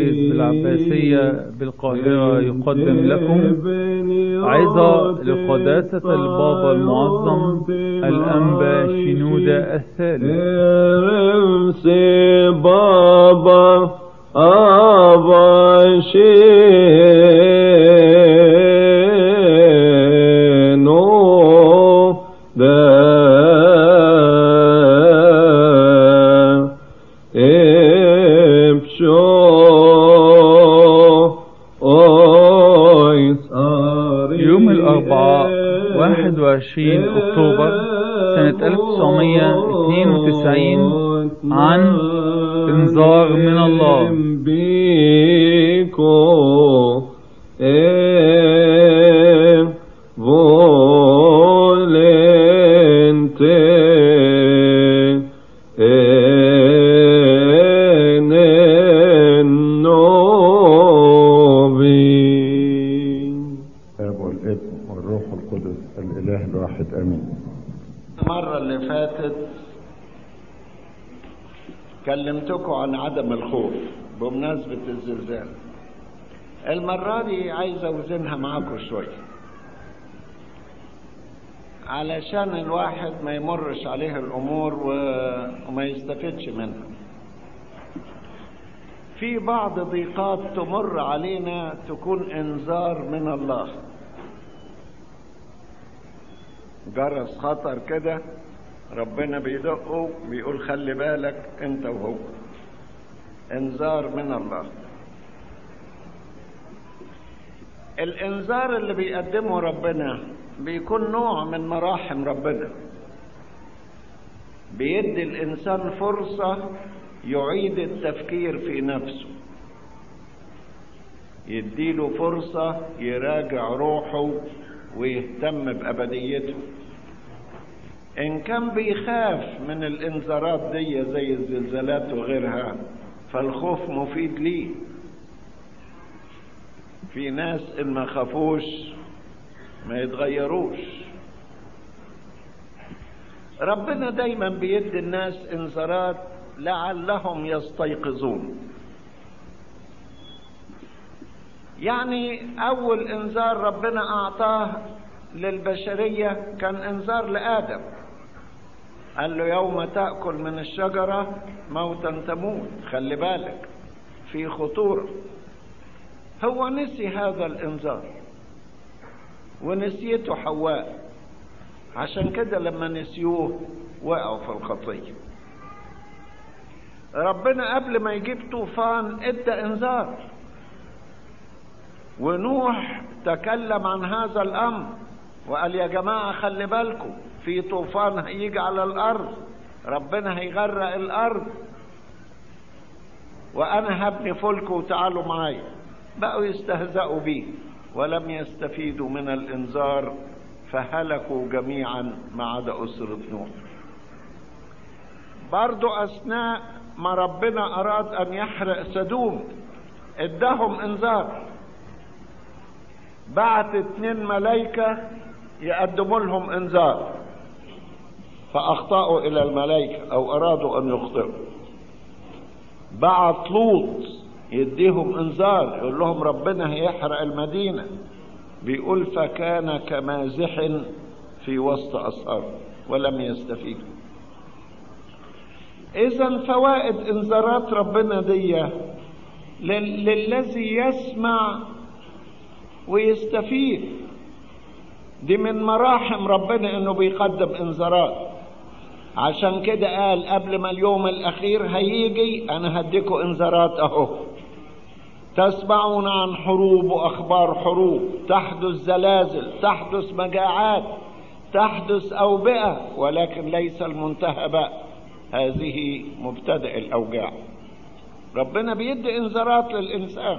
الكويت بالعباسية بالقاهرة يقدم لكم عظة لقداسة البابا المعظم الأنبا شنودة الثالث رمسي بابا أبا شينو دا إبشو أويس يوم الأربعاء 21 أكتوبر سنة 1992 عن إنذار من الله بيكو إيه volente en النوبي الاب والابن والروح القدس الاله الواحد امين المرة اللي فاتت كلمتكم عن عدم الخوف بمناسبة الزلزال المرة دي عايز اوزنها معاكم شوية علشان الواحد ما يمرش عليه الامور و... وما يستفدش منها في بعض ضيقات تمر علينا تكون انذار من الله جرس خطر كده ربنا بيدقه بيقول خلي بالك انت وهو انذار من الله الانذار اللي بيقدمه ربنا بيكون نوع من مراحم ربنا بيدي الانسان فرصه يعيد التفكير في نفسه يديله فرصه يراجع روحه ويهتم بابديته ان كان بيخاف من الانذارات دي زي الزلزالات وغيرها فالخوف مفيد ليه في ناس ان ما خافوش ما يتغيروش ربنا دايما بيدي الناس انذارات لعلهم يستيقظون يعني اول انذار ربنا اعطاه للبشريه كان انذار لادم قال له يوم تاكل من الشجره موتا تموت خلي بالك في خطوره هو نسي هذا الانذار ونسيته حواء عشان كده لما نسيوه وقعوا في الخطيه ربنا قبل ما يجيب طوفان ادى انذار ونوح تكلم عن هذا الامر وقال يا جماعه خلي بالكم في طوفان هيجي على الارض ربنا هيغرق الارض وانا هبني فلك وتعالوا معايا بقوا يستهزئوا بيه ولم يستفيدوا من الانذار فهلكوا جميعا ما عدا اسره نوح برضو اثناء ما ربنا اراد ان يحرق سدوم اداهم انذار بعت اتنين ملايكة يقدموا لهم انذار فاخطأوا الى الملائكة او ارادوا ان يخطئوا بعت لوط يديهم انذار يقول لهم ربنا هيحرق المدينة بيقول فكان كمازح في وسط أسهار ولم يستفيدوا إذا فوائد إنذارات ربنا دي لل- للذي يسمع ويستفيد دي من مراحم ربنا انه بيقدم انذارات عشان كده قال قبل ما اليوم الاخير هيجي انا هديكوا انذارات اهو تسمعون عن حروب واخبار حروب تحدث زلازل تحدث مجاعات تحدث اوبئه ولكن ليس المنتهى بقى هذه مبتدأ الاوجاع ربنا بيدي انذارات للانسان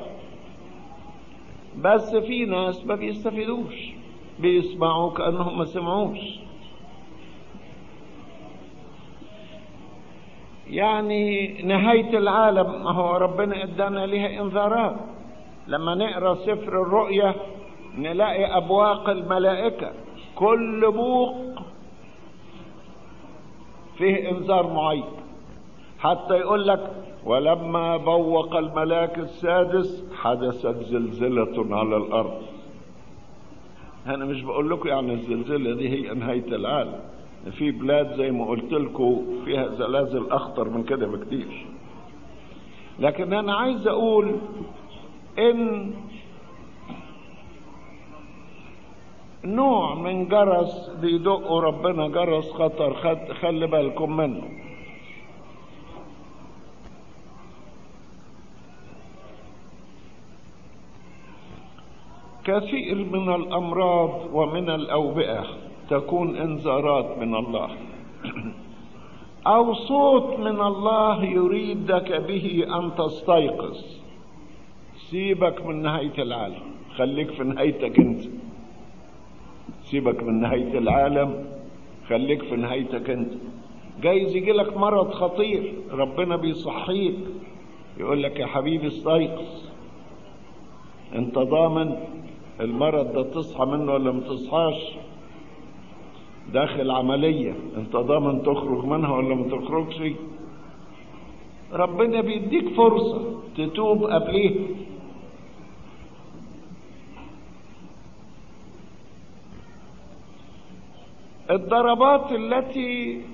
بس في ناس ما بيستفيدوش بيسمعوا كانهم ما سمعوش يعني نهاية العالم ما هو ربنا ادانا ليها انذارات لما نقرا سفر الرؤيا نلاقي ابواق الملائكة كل بوق فيه انذار معين حتى يقول لك ولما بوق الملاك السادس حدثت زلزلة على الأرض أنا مش بقول لكم يعني الزلزلة دي هي نهاية العالم في بلاد زي ما قلت لكم فيها زلازل أخطر من كده بكتير لكن أنا عايز أقول إن نوع من جرس بيدقوا ربنا جرس خطر خد خلي بالكم منه كثير من الامراض ومن الاوبئه تكون انذارات من الله او صوت من الله يريدك به ان تستيقظ سيبك من نهايه العالم خليك في نهايتك انت سيبك من نهايه العالم خليك في نهايتك انت جايز يجي لك مرض خطير ربنا بيصحيك يقول لك يا حبيبي استيقظ انت ضامن المرض ده تصحى منه ولا ما تصحاش داخل عملية انت ضامن تخرج منها ولا ما تخرجش ربنا بيديك فرصة تتوب قبليه الضربات التي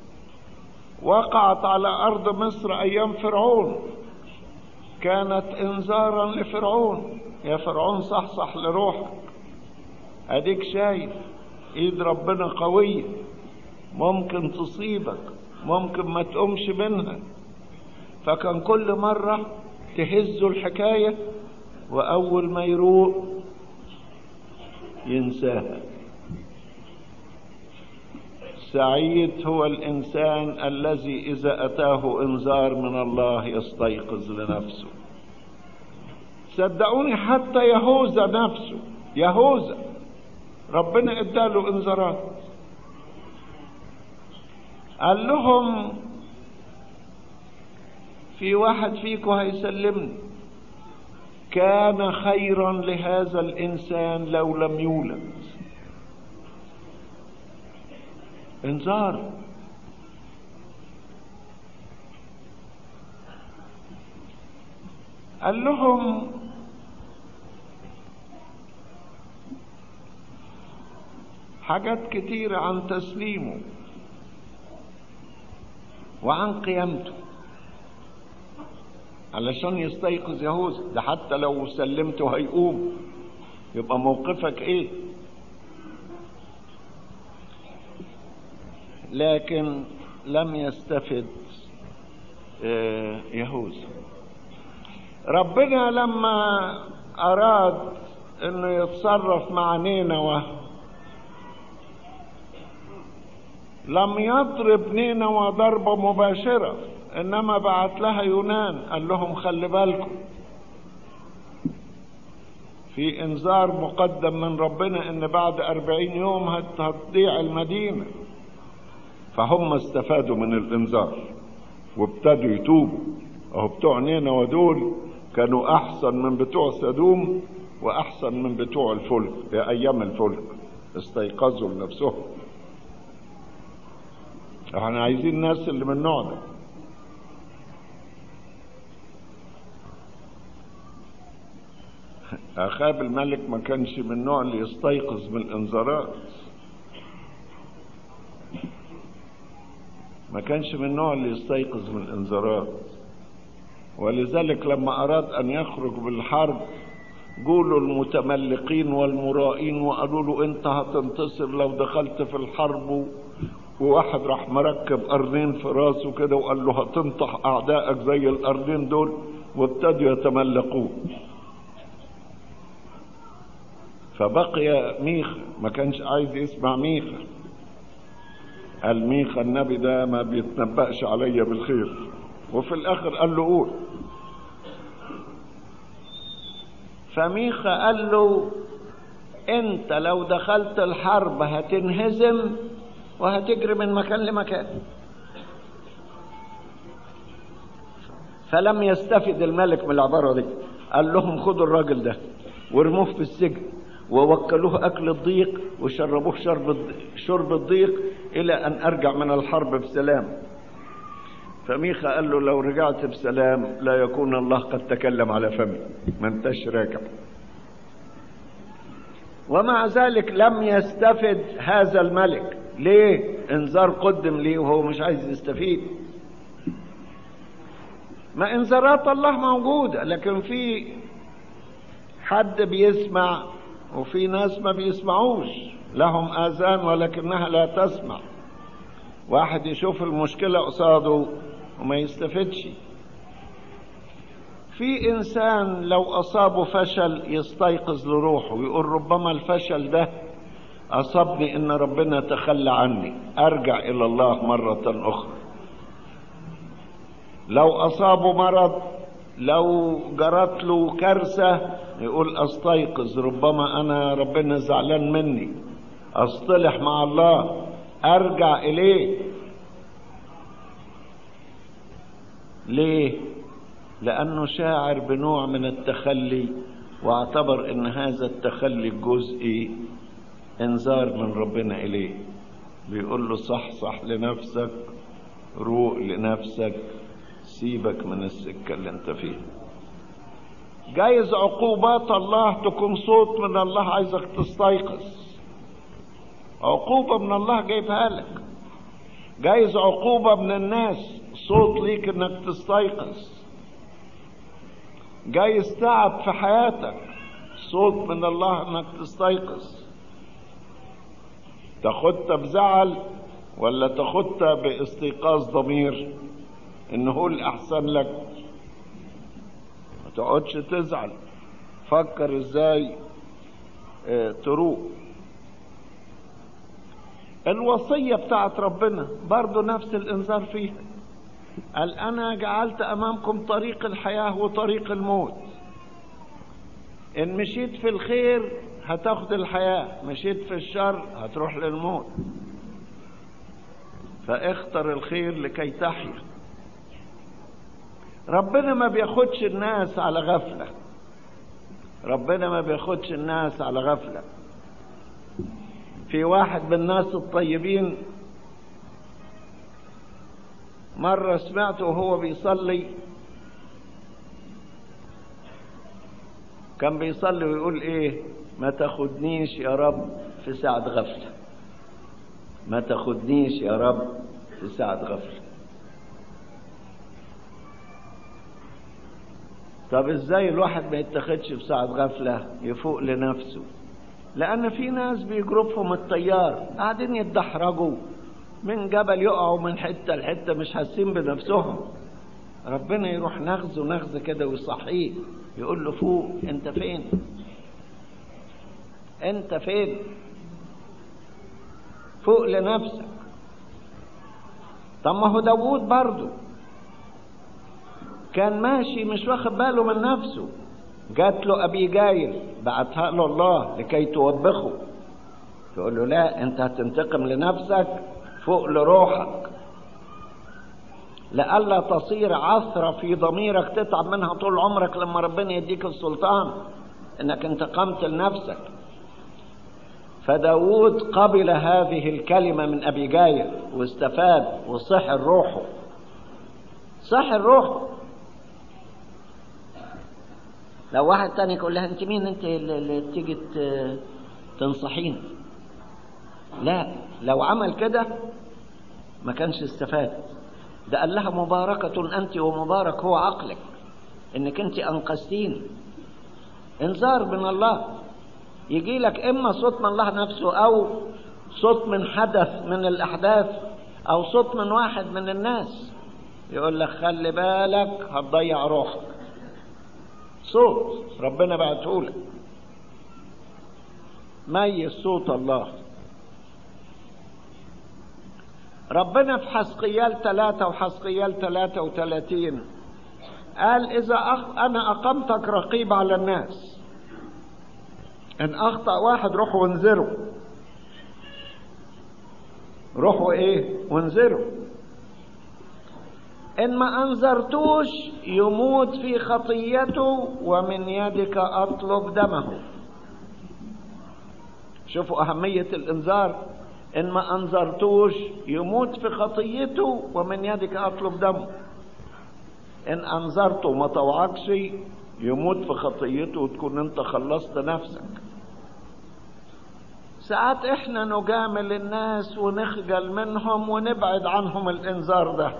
وقعت على أرض مصر أيام فرعون كانت إنذارا لفرعون يا فرعون صحصح لروحك أديك شايف إيد ربنا قوية ممكن تصيبك ممكن ما تقومش منها فكان كل مرة تهزوا الحكاية وأول ما يروق ينساها سعيد هو الإنسان الذي إذا أتاه إنذار من الله يستيقظ لنفسه صدقوني حتى يهوذا نفسه يهوذا ربنا اداله انذارات قال لهم في واحد فيكم هيسلمني كان خيرا لهذا الانسان لو لم يولد انذار قال لهم حاجات كتيرة عن تسليمه وعن قيامته علشان يستيقظ يهوذا ده حتى لو سلمته هيقوم يبقى موقفك ايه لكن لم يستفد يهوذا ربنا لما اراد انه يتصرف مع نينوى لم يضرب نينوى ضربة مباشرة انما بعت لها يونان قال لهم خلي بالكم في انذار مقدم من ربنا ان بعد اربعين يوم هتضيع المدينة فهم استفادوا من الانذار وابتدوا يتوبوا اهو بتوع نينوى دول كانوا احسن من بتوع سدوم واحسن من بتوع الفلك يا ايام الفلك استيقظوا لنفسهم احنا عايزين الناس اللي من النوع ده اخاب الملك ما كانش من النوع اللي يستيقظ من الانذارات ما كانش من النوع اللي يستيقظ من الانذارات ولذلك لما اراد ان يخرج بالحرب قولوا المتملقين والمرائين وقالوا له انت هتنتصر لو دخلت في الحرب وواحد راح مركب قرنين في راسه كده وقال له هتنطح اعدائك زي القرنين دول وابتدوا يتملقوه فبقي ميخا ما كانش عايز يسمع ميخا قال ميخا النبي ده ما بيتنبأش عليا بالخير وفي الاخر قال له قول فميخا قال له انت لو دخلت الحرب هتنهزم وهتجري من مكان لمكان فلم يستفد الملك من العبارة دي قال لهم خدوا الراجل ده وارموه في السجن ووكلوه أكل الضيق وشربوه شرب شرب الضيق إلى أن أرجع من الحرب بسلام فميخا قال له لو رجعت بسلام لا يكون الله قد تكلم على فمي ما انتش راجع ومع ذلك لم يستفد هذا الملك ليه انذار قدم ليه وهو مش عايز يستفيد ما انذارات الله موجودة لكن في حد بيسمع وفي ناس ما بيسمعوش لهم آذان ولكنها لا تسمع واحد يشوف المشكلة قصاده وما يستفدش في إنسان لو أصابه فشل يستيقظ لروحه ويقول ربما الفشل ده أصابني إن ربنا تخلى عني أرجع إلى الله مرة أخرى لو أصابه مرض لو جرت له كارثة يقول أستيقظ ربما أنا ربنا زعلان مني أصطلح مع الله أرجع إليه ليه؟ لأنه شاعر بنوع من التخلي واعتبر أن هذا التخلي الجزئي انذار من ربنا إليه بيقول له صح صح لنفسك روق لنفسك سيبك من السكة اللي انت فيها جايز عقوبات الله تكون صوت من الله عايزك تستيقظ عقوبة من الله جايبها لك جايز عقوبة من الناس صوت ليك انك تستيقظ جايز تعب في حياتك صوت من الله انك تستيقظ تاخدها بزعل ولا تاخدها باستيقاظ ضمير ان هو الاحسن لك ما تقعدش تزعل فكر ازاي اه تروق الوصية بتاعت ربنا برضو نفس الانذار فيها قال انا جعلت امامكم طريق الحياة وطريق الموت ان مشيت في الخير هتاخد الحياة مشيت في الشر هتروح للموت فاختر الخير لكي تحيا ربنا ما بياخدش الناس على غفلة ربنا ما بياخدش الناس على غفلة في واحد من الناس الطيبين مرة سمعته وهو بيصلي كان بيصلي ويقول ايه ما تاخدنيش يا رب في ساعة غفلة ما تاخدنيش يا رب في ساعة غفلة طب ازاي الواحد ما يتخدش في ساعة غفلة يفوق لنفسه لأن في ناس بيجرفهم التيار قاعدين يتدحرجوا من جبل يقعوا من حتة لحتة مش حاسين بنفسهم ربنا يروح نغزه نغزة كده ويصحيه يقول له فوق انت فين انت فين فوق لنفسك طب ما هو داوود برضه كان ماشي مش واخد باله من نفسه جات له ابي جايل بعتها له الله لكي توبخه تقول له لا انت هتنتقم لنفسك فوق لروحك لئلا تصير عثرة في ضميرك تتعب منها طول عمرك لما ربنا يديك السلطان انك انتقمت لنفسك فداود قبل هذه الكلمة من أبي جايل واستفاد وصح روحه صح روحه لو واحد تاني يقول لها انت مين انت اللي تيجي تنصحيني لا لو عمل كده ما كانش استفاد ده قال لها مباركة أنت ومبارك هو عقلك إنك أنت أنقذتيني إنذار من الله يجي لك إما صوت من الله نفسه أو صوت من حدث من الأحداث أو صوت من واحد من الناس يقول لك خلي بالك هتضيع روحك صوت ربنا بعته لك ميز صوت الله ربنا في حسقيال ثلاثة وحسقيال ثلاثة وثلاثين قال إذا أخ... أنا أقمتك رقيب على الناس إن أخطأ واحد روحوا وانذروا روحوا إيه وانذروا إن ما أنذرتوش يموت في خطيته ومن يدك أطلب دمه شوفوا أهمية الإنذار إن ما أنظرتوش يموت في خطيته ومن يدك أطلب دمه إن أنظرته وما طوعكش يموت في خطيته وتكون أنت خلصت نفسك ساعات احنا نجامل الناس ونخجل منهم ونبعد عنهم الانذار ده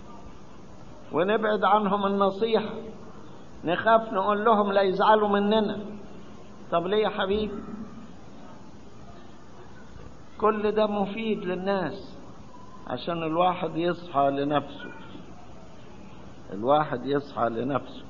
ونبعد عنهم النصيحة نخاف نقول لهم لا يزعلوا مننا طب ليه يا حبيبي كل ده مفيد للناس عشان الواحد يصحى لنفسه الواحد يصحى لنفسه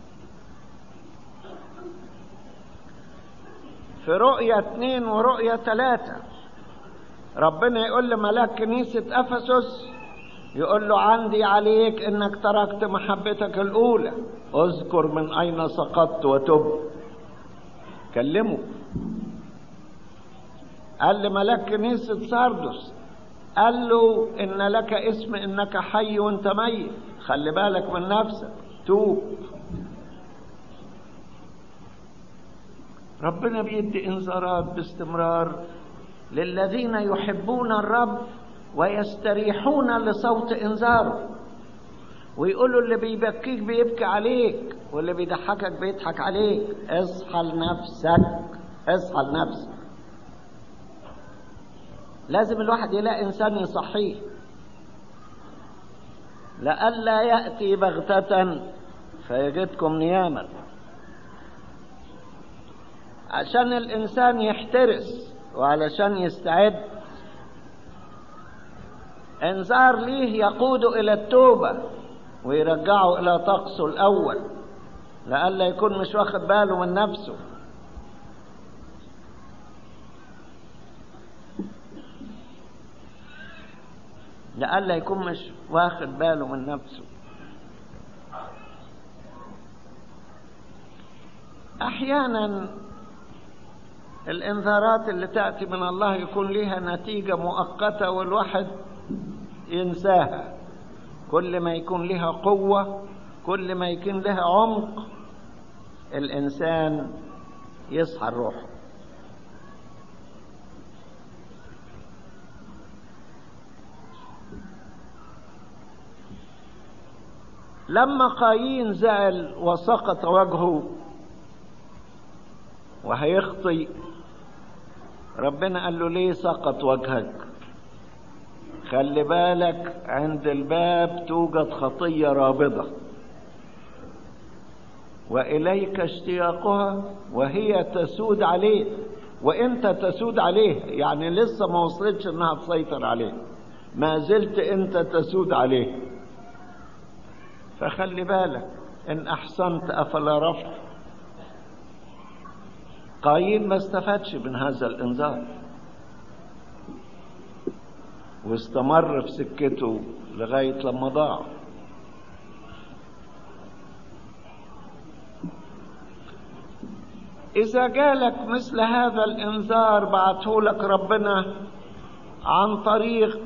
في رؤية اتنين ورؤية تلاتة ربنا يقول لملاك كنيسة أفسس يقول له عندي عليك انك تركت محبتك الاولى اذكر من اين سقطت وتب كلمه قال لملاك كنيسة ساردس قال له ان لك اسم انك حي وانت ميت خلي بالك من نفسك توب ربنا بيدي انذارات باستمرار للذين يحبون الرب ويستريحون لصوت انذاره ويقولوا اللي بيبكيك بيبكي عليك واللي بيضحكك بيضحك عليك اصحى لنفسك اصحى لنفسك لازم الواحد يلاقي انسان يصحيه لئلا ياتي بغته فيجدكم نياما عشان الانسان يحترس وعلشان يستعد انذار ليه يقود الى التوبه ويرجعه الى طقسه الاول لئلا يكون مش واخد باله من نفسه لئلا يكون مش واخد باله من نفسه احيانا الانذارات اللي تاتي من الله يكون لها نتيجه مؤقته والواحد ينساها كل ما يكون لها قوه كل ما يكون لها عمق الانسان يصحى الروح لما قايين زعل وسقط وجهه وهيخطي ربنا قال له ليه سقط وجهك خلي بالك عند الباب توجد خطية رابضة وإليك اشتياقها وهي تسود عليه وانت تسود عليه يعني لسه ما وصلتش انها تسيطر عليه ما زلت انت تسود عليه فخلي بالك ان احسنت افلا رفض قايين ما استفادش من هذا الانذار واستمر في سكته لغايه لما ضاع اذا جالك مثل هذا الانذار بعته لك ربنا عن طريق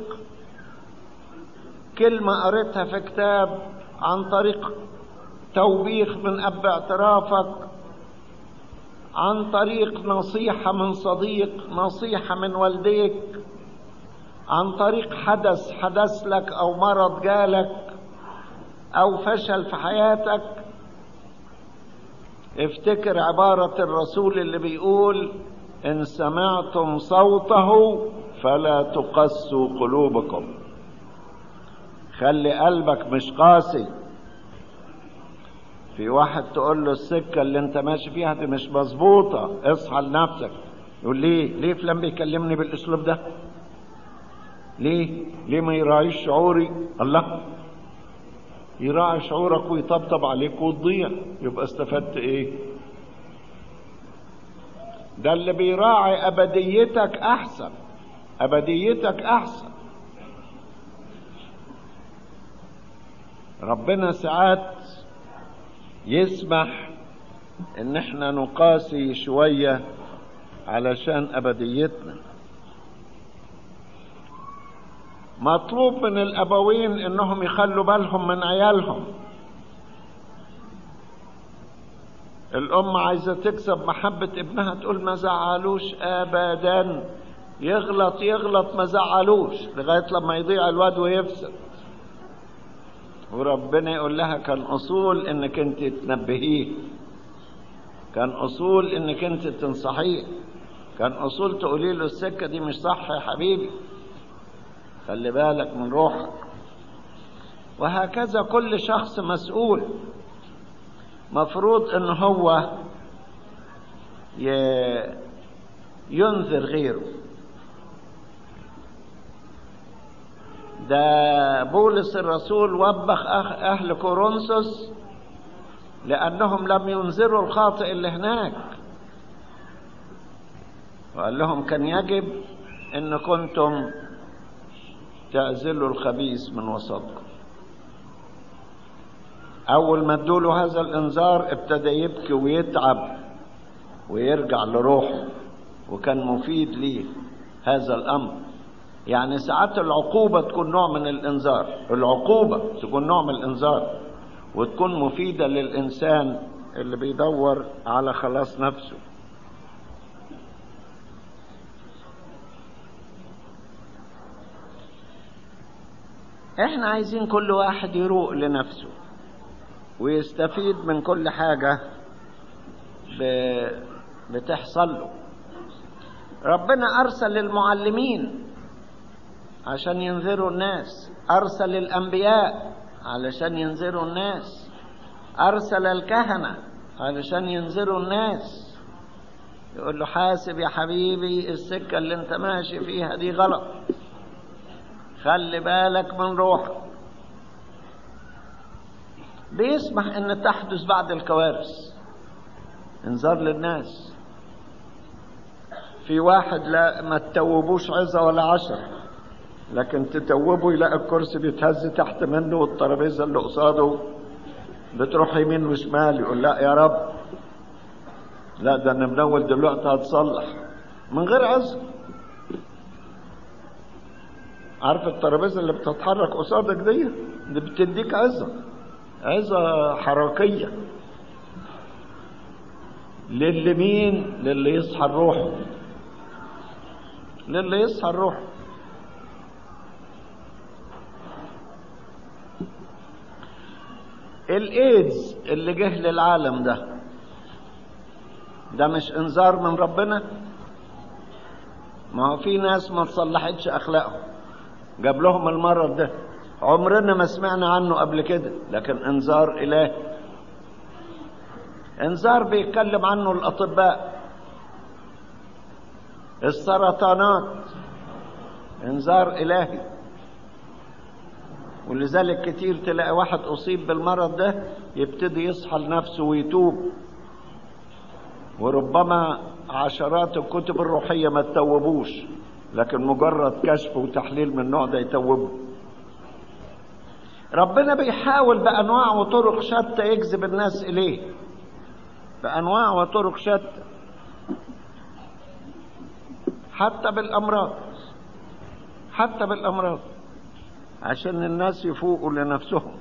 كلمه قريتها في كتاب عن طريق توبيخ من اب اعترافك عن طريق نصيحة من صديق نصيحة من والديك عن طريق حدث حدث لك أو مرض جالك أو فشل في حياتك افتكر عبارة الرسول اللي بيقول إن سمعتم صوته فلا تقسوا قلوبكم خلي قلبك مش قاسي في واحد تقول له السكه اللي انت ماشي فيها دي مش مظبوطه اصحى لنفسك يقول ليه ليه فلان بيكلمني بالاسلوب ده ليه ليه ما يراعيش شعوري الله يراعي شعورك ويطبطب عليك وتضيع يبقى استفدت ايه ده اللي بيراعي ابديتك احسن ابديتك احسن ربنا ساعات يسمح ان احنا نقاسي شوية علشان ابديتنا مطلوب من الابوين انهم يخلوا بالهم من عيالهم الام عايزة تكسب محبة ابنها تقول ما زعلوش ابدا يغلط يغلط ما زعلوش لغاية لما يضيع الواد ويفسد وربنا يقول لها كان أصول إنك أنت تنبهيه كان أصول إنك أنت تنصحيه كان أصول تقولي له السكة دي مش صح يا حبيبي خلي بالك من روحك وهكذا كل شخص مسؤول مفروض ان هو ينذر غيره ده بولس الرسول وبخ اهل كورنثوس لانهم لم ينذروا الخاطئ اللي هناك وقال لهم كان يجب ان كنتم تعزلوا الخبيث من وسطكم اول ما ادوله هذا الانذار ابتدى يبكي ويتعب ويرجع لروحه وكان مفيد ليه هذا الامر يعني ساعات العقوبه تكون نوع من الانذار العقوبه تكون نوع من الانذار وتكون مفيده للانسان اللي بيدور على خلاص نفسه احنا عايزين كل واحد يروق لنفسه ويستفيد من كل حاجة بتحصل له ربنا أرسل المعلمين عشان ينذروا الناس أرسل الأنبياء علشان ينذروا الناس أرسل الكهنة علشان ينذروا الناس يقول له حاسب يا حبيبي السكة اللي انت ماشي فيها دي غلط خلي بالك من روحك بيسمح ان تحدث بعد الكوارث انذار للناس في واحد لا ما تتوبوش عظة ولا عشر لكن تتوبه يلاقي الكرسي بيتهز تحت منه والترابيزة اللي قصاده بتروح يمين وشمال يقول لا يا رب لا ده انا منول دلوقتي هتصلح من غير عظة عارف الترابيزة اللي بتتحرك قصادك دي دي بتديك عظة عظة حركية للي مين للي يصحى الروح للي يصحى الروح الايدز اللي جه للعالم ده ده مش انذار من ربنا ما هو في ناس ما تصلحتش اخلاقهم جاب لهم المرض ده عمرنا ما سمعنا عنه قبل كده لكن انذار الهي انذار بيتكلم عنه الاطباء السرطانات انذار الهي ولذلك كتير تلاقي واحد اصيب بالمرض ده يبتدي يصحى لنفسه ويتوب وربما عشرات الكتب الروحيه ما تتوبوش لكن مجرد كشف وتحليل من النوع ده يتوبه ربنا بيحاول بانواع وطرق شتى يجذب الناس اليه بانواع وطرق شتى حتى بالامراض حتى بالامراض عشان الناس يفوقوا لنفسهم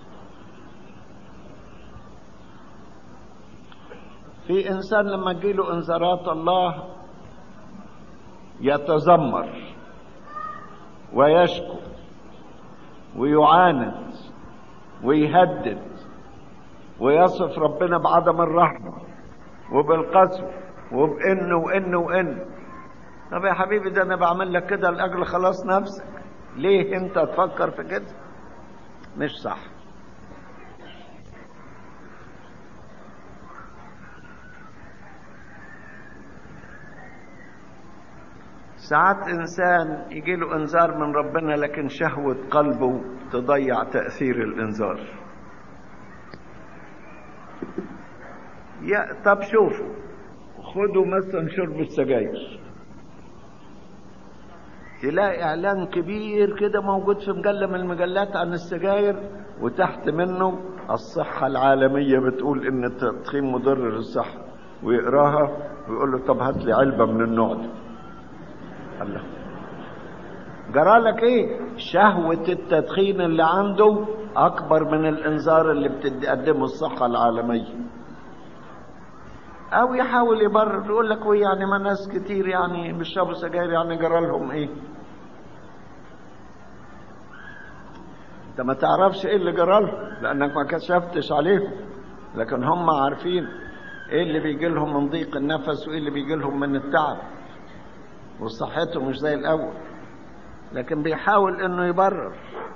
في انسان لما تجيله انذارات الله يتذمر ويشكو ويعاند ويهدد ويصف ربنا بعدم الرحمة وبالقسوة وبإن وإن وإن طب يا حبيبي ده أنا بعمل لك كده لأجل خلاص نفسك ليه أنت تفكر في كده مش صح ساعات انسان يجي له انذار من ربنا لكن شهوة قلبه تضيع تأثير الانذار يا طب شوفوا خدوا مثلا شرب السجاير تلاقي اعلان كبير كده موجود في مجلة من المجلات عن السجاير وتحت منه الصحة العالمية بتقول ان التدخين مضر للصحة ويقراها ويقول له طب هات لي علبة من النوع ده الله جرى لك ايه شهوة التدخين اللي عنده اكبر من الانذار اللي بتقدمه الصحة العالمية او يحاول يبرر يقول لك وي يعني ما ناس كتير يعني بيشربوا سجاير يعني جرى لهم ايه انت ما تعرفش ايه اللي جرى لهم لانك ما كشفتش عليهم لكن هم عارفين ايه اللي بيجي لهم من ضيق النفس وايه اللي بيجي لهم من التعب وصحتهم مش زي الاول لكن بيحاول انه يبرر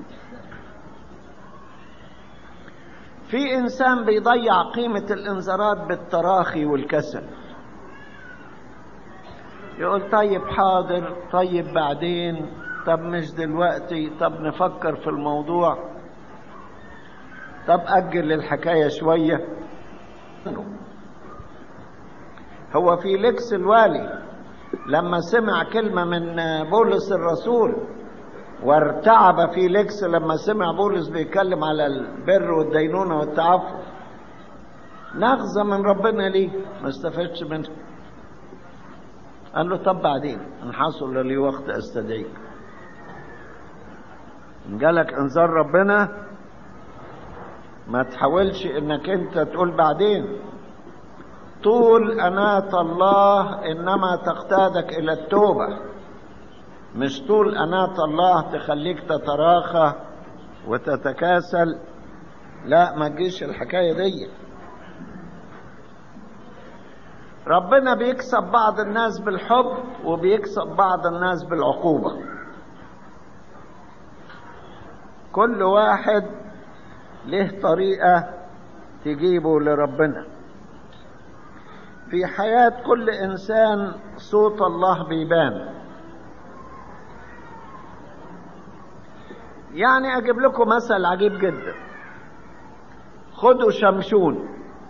في انسان بيضيع قيمة الانذارات بالتراخي والكسل يقول طيب حاضر طيب بعدين طب مش دلوقتي طب نفكر في الموضوع طب أجل الحكاية شوية هو في لكس الوالي لما سمع كلمة من بولس الرسول وارتعب في لكس لما سمع بولس بيتكلم على البر والدينونة والتعفف نغزة من ربنا ليه ما استفدش منه قال له طب بعدين ان حصل لي وقت استدعيك ان جالك انذار ربنا ما تحاولش انك انت تقول بعدين طول أناة الله إنما تقتادك إلى التوبة مش طول أناة الله تخليك تتراخى وتتكاسل لا ما تجيش الحكاية دي ربنا بيكسب بعض الناس بالحب وبيكسب بعض الناس بالعقوبة كل واحد له طريقة تجيبه لربنا في حياة كل إنسان صوت الله بيبان يعني أجيب لكم مثل عجيب جدا خدوا شمشون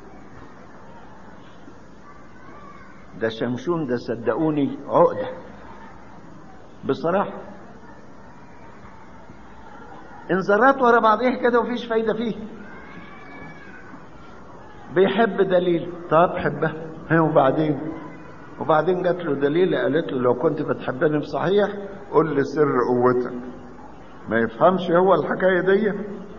ده شمشون ده صدقوني عقدة بصراحة انذارات ورا بعضيها كده ومفيش فايدة فيه بيحب دليل طب حبها ها وبعدين وبعدين جات له دليلة قالت له لو كنت بتحبني بصحيح قول لي سر قوتك ما يفهمش هو الحكاية دي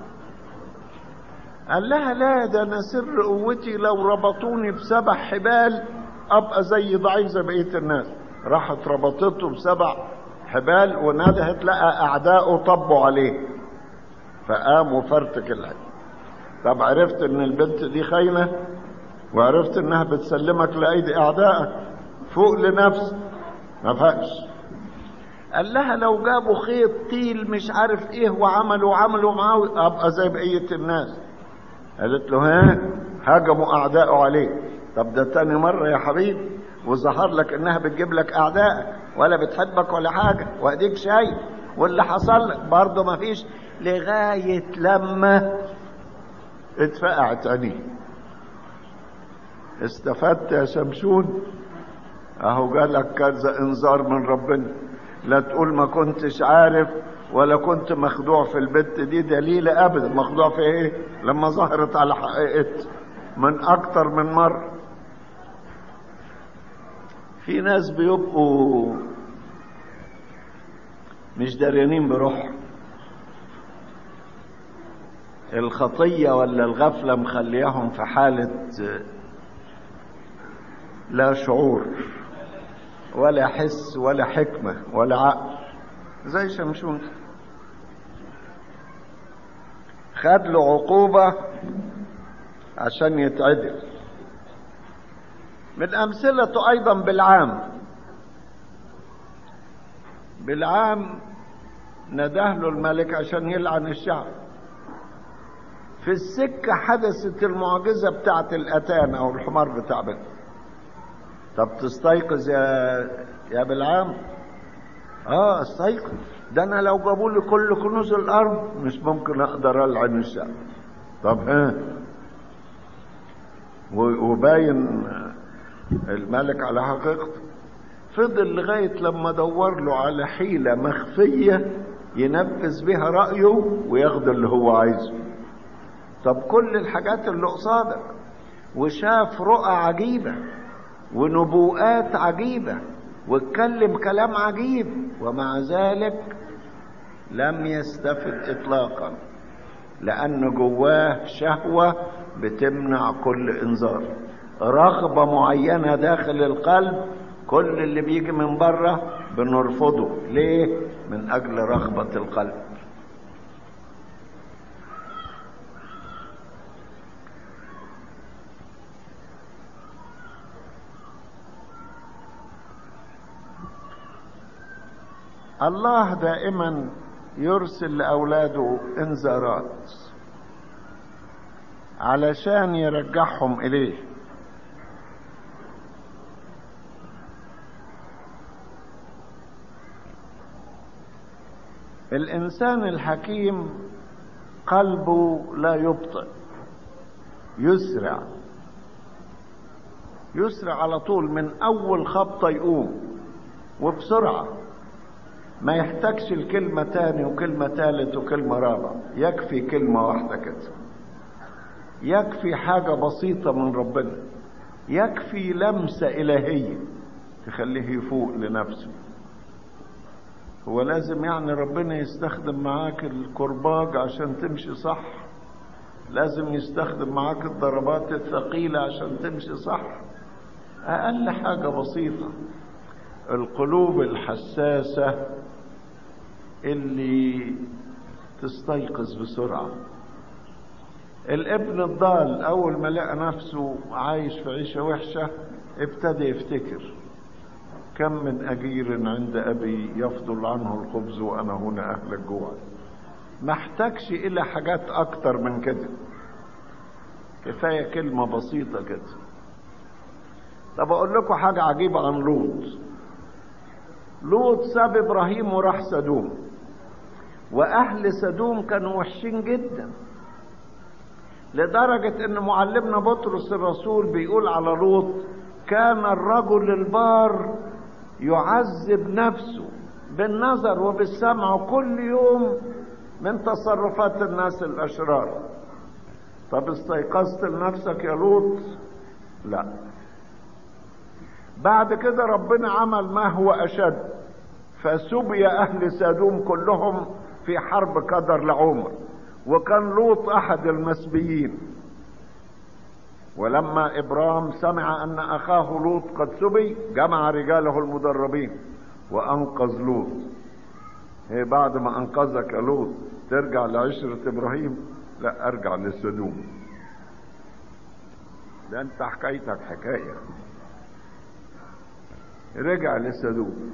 قال لها لا ده انا سر قوتي لو ربطوني بسبع حبال ابقى زي ضعيف زي بقيه الناس راحت ربطته بسبع حبال وندهت لقى اعدائه طبوا عليه فقام وفرتك العين طب عرفت ان البنت دي خاينه وعرفت انها بتسلمك لايدي اعدائك فوق لنفسك ما فاقش قال لها لو جابوا خيط طيل مش عارف ايه وعملوا وعملوا معاه ابقى زي بقيه الناس قالت له ها هجموا اعدائه عليه طب ده تاني مره يا حبيبي وظهر لك انها بتجيب لك اعدائك ولا بتحبك ولا حاجه واديك شايف واللي حصل لك برضه ما فيش لغايه لما اتفقعت عينيه استفدت يا شمشون اهو جالك كذا انذار من ربنا لا تقول ما كنتش عارف ولا كنت مخدوع في البت دي دليل ابدا مخدوع في ايه لما ظهرت على حقيقتها من اكتر من مرة في ناس بيبقوا مش داريانين بروحهم الخطية ولا الغفلة مخليهم في حالة لا شعور ولا حس ولا حكمة ولا عقل زي شمشون خد له عقوبة عشان يتعدل من أمثلته أيضا بالعام بالعام نداه له الملك عشان يلعن الشعب في السكة حدثت المعجزة بتاعت الأتان أو الحمار بتاع بنت طب تستيقظ يا يا بالعام اه استيقظ ده انا لو جابوا لي كل كنوز الارض مش ممكن اقدر العن الشعب طب ها وباين الملك على حقيقته فضل لغاية لما دور له على حيلة مخفية ينفذ بها رأيه وياخد اللي هو عايزه طب كل الحاجات اللي قصادك وشاف رؤى عجيبة ونبوءات عجيبة واتكلم كلام عجيب ومع ذلك لم يستفد اطلاقا لان جواه شهوة بتمنع كل انذار رغبة معينة داخل القلب كل اللي بيجي من بره بنرفضه ليه من اجل رغبة القلب الله دائما يرسل لاولاده انذارات علشان يرجعهم اليه الانسان الحكيم قلبه لا يبطئ يسرع يسرع على طول من اول خبطه يقوم وبسرعه ما يحتاجش الكلمة تاني وكلمة تالت وكلمة رابعة يكفي كلمة واحدة كده يكفي حاجة بسيطة من ربنا يكفي لمسة إلهية تخليه يفوق لنفسه هو لازم يعني ربنا يستخدم معاك الكرباج عشان تمشي صح لازم يستخدم معاك الضربات الثقيلة عشان تمشي صح أقل حاجة بسيطة القلوب الحساسة اللي تستيقظ بسرعة الابن الضال أول ما لقى نفسه عايش في عيشة وحشة ابتدى يفتكر كم من أجير عند أبي يفضل عنه الخبز وأنا هنا أهل الجوع ما احتاجش إلى حاجات أكتر من كده كفاية كلمة بسيطة كده طب أقول لكم حاجة عجيبة عن لوط لوط ساب إبراهيم وراح سدوم وأهل سدوم كانوا وحشين جدا لدرجة ان معلمنا بطرس الرسول بيقول على لوط كان الرجل البار يعذب نفسه بالنظر وبالسمع كل يوم من تصرفات الناس الاشرار طب استيقظت لنفسك يا لوط لا بعد كده ربنا عمل ما هو اشد فسبي اهل سدوم كلهم في حرب قدر لعمر وكان لوط احد المسبيين ولما ابرام سمع ان اخاه لوط قد سبي جمع رجاله المدربين وانقذ لوط هي بعد ما انقذك يا لوط ترجع لعشرة ابراهيم لا ارجع للسدوم ده انت حكايتك حكاية رجع للسدوم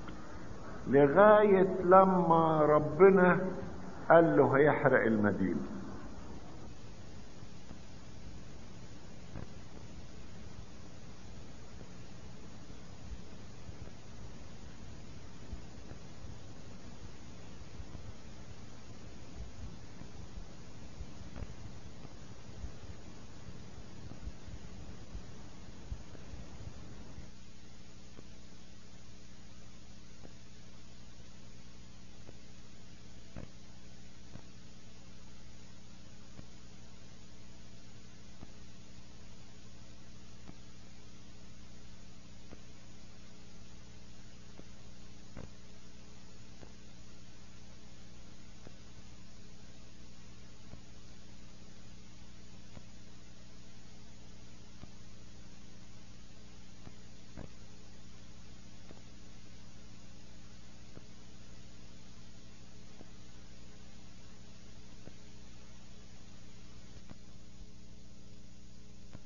لغاية لما ربنا قال له هيحرق المدينة